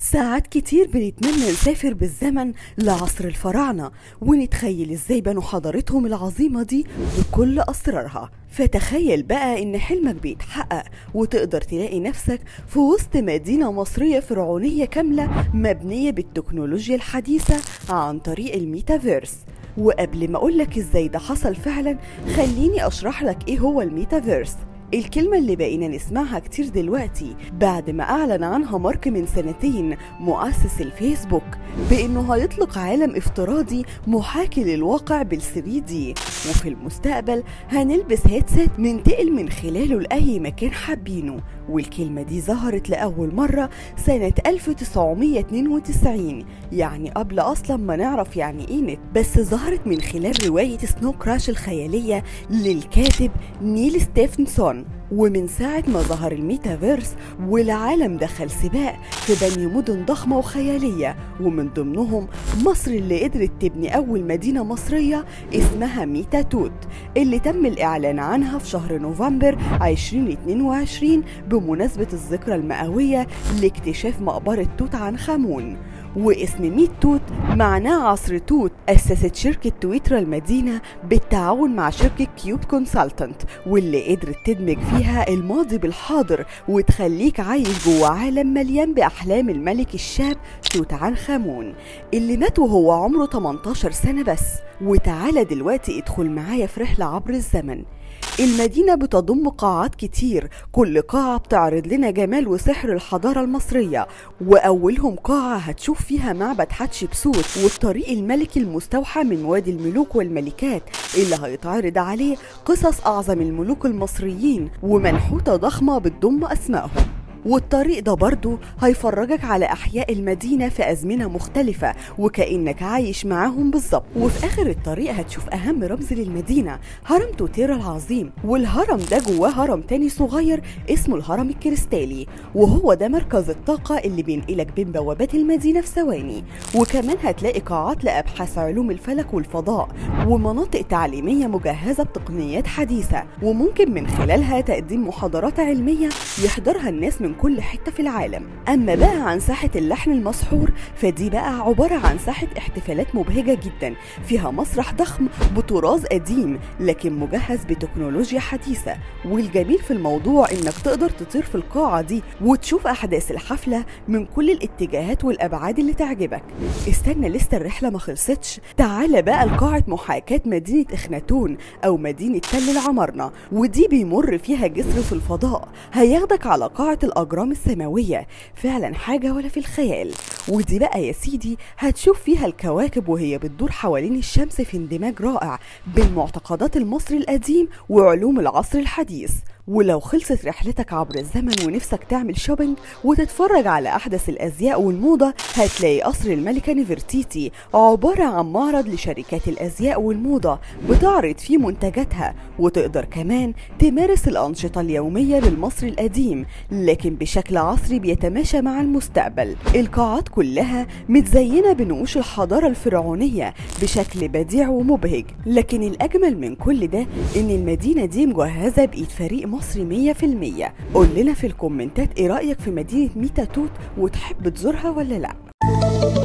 ساعات كتير بنتمنى نسافر بالزمن لعصر الفراعنة ونتخيل ازاي بنوا حضارتهم العظيمة دي بكل أسرارها فتخيل بقى ان حلمك بيتحقق وتقدر تلاقي نفسك في وسط مدينة مصرية فرعونية كاملة مبنية بالتكنولوجيا الحديثة عن طريق الميتافيرس وقبل ما اقولك ازاي ده حصل فعلا خليني اشرح لك ايه هو الميتافيرس الكلمة اللي بقينا نسمعها كتير دلوقتي بعد ما أعلن عنها مارك من سنتين مؤسس الفيسبوك بإنه هيطلق عالم افتراضي محاكي للواقع بال 3 دي وفي المستقبل هنلبس هيدسيت ننتقل من خلاله لأي مكان حابينه والكلمة دي ظهرت لأول مرة سنة 1992 يعني قبل أصلا ما نعرف يعني إيه نت بس ظهرت من خلال رواية سنو كراش الخيالية للكاتب نيل ستيفنسون ومن ساعة ما ظهر الميتافيرس والعالم دخل سباق في بني مدن ضخمة وخيالية ومن ضمنهم مصر اللي قدرت تبني أول مدينة مصرية اسمها ميتا توت اللي تم الإعلان عنها في شهر نوفمبر 2022 بمناسبة الذكرى المئوية لاكتشاف مقبرة توت عنخ آمون واسم ميت توت معناه عصر توت أسست شركة تويترا المدينة بالتعاون مع شركة كيوب كونسلتنت واللي قدرت تدمج فيها الماضي بالحاضر وتخليك عايش جوه عالم مليان بأحلام الملك الشاب توت عنخ آمون اللي مات وهو عمره 18 سنة بس وتعالى دلوقتي ادخل معايا في رحلة عبر الزمن المدينة بتضم قاعات كتير كل قاعة بتعرض لنا جمال وسحر الحضارة المصرية وأولهم قاعة هتشوف فيها معبد حتشبسوت والطريق الملكي المستوحى من وادي الملوك والملكات اللي هيتعرض عليه قصص أعظم الملوك المصريين ومنحوتة ضخمة بتضم أسمائهم والطريق ده برضه هيفرجك على أحياء المدينة في أزمنة مختلفة وكأنك عايش معاهم بالظبط وفي آخر الطريق هتشوف أهم رمز للمدينة هرم توتيرا العظيم والهرم ده جواه هرم تاني صغير اسمه الهرم الكريستالي وهو ده مركز الطاقة اللي بينقلك بين بوابات المدينة في ثواني وكمان هتلاقي قاعات لأبحاث علوم الفلك والفضاء ومناطق تعليمية مجهزة بتقنيات حديثة وممكن من خلالها تقديم محاضرات علمية يحضرها الناس من من كل حتة في العالم أما بقى عن ساحة اللحن المسحور فدي بقى عبارة عن ساحة احتفالات مبهجة جدا فيها مسرح ضخم بطراز قديم لكن مجهز بتكنولوجيا حديثة والجميل في الموضوع إنك تقدر تطير في القاعة دي وتشوف أحداث الحفلة من كل الاتجاهات والأبعاد اللي تعجبك استنى لسه الرحلة ما خلصتش تعال بقى لقاعة محاكاة مدينة إخناتون أو مدينة تل العمارنة ودي بيمر فيها جسر في الفضاء هياخدك على قاعة الأجرام السماوية فعلا حاجة ولا في الخيال ودي بقى يا سيدي هتشوف فيها الكواكب وهي بتدور حوالين الشمس في اندماج رائع بين معتقدات المصري القديم وعلوم العصر الحديث ولو خلصت رحلتك عبر الزمن ونفسك تعمل شوبينج وتتفرج على أحدث الأزياء والموضة هتلاقي قصر الملكة نفرتيتي عبارة عن معرض لشركات الأزياء والموضة بتعرض فيه منتجاتها وتقدر كمان تمارس الأنشطة اليومية للمصري القديم لكن بشكل عصري بيتماشى مع المستقبل القاعات كلها متزينة بنقوش الحضارة الفرعونية بشكل بديع ومبهج لكن الأجمل من كل ده إن المدينة دي مجهزة بإيد فريق مصري مية في المية قول لنا في الكومنتات ايه رأيك في مدينة ميتا توت وتحب تزورها ولا لأ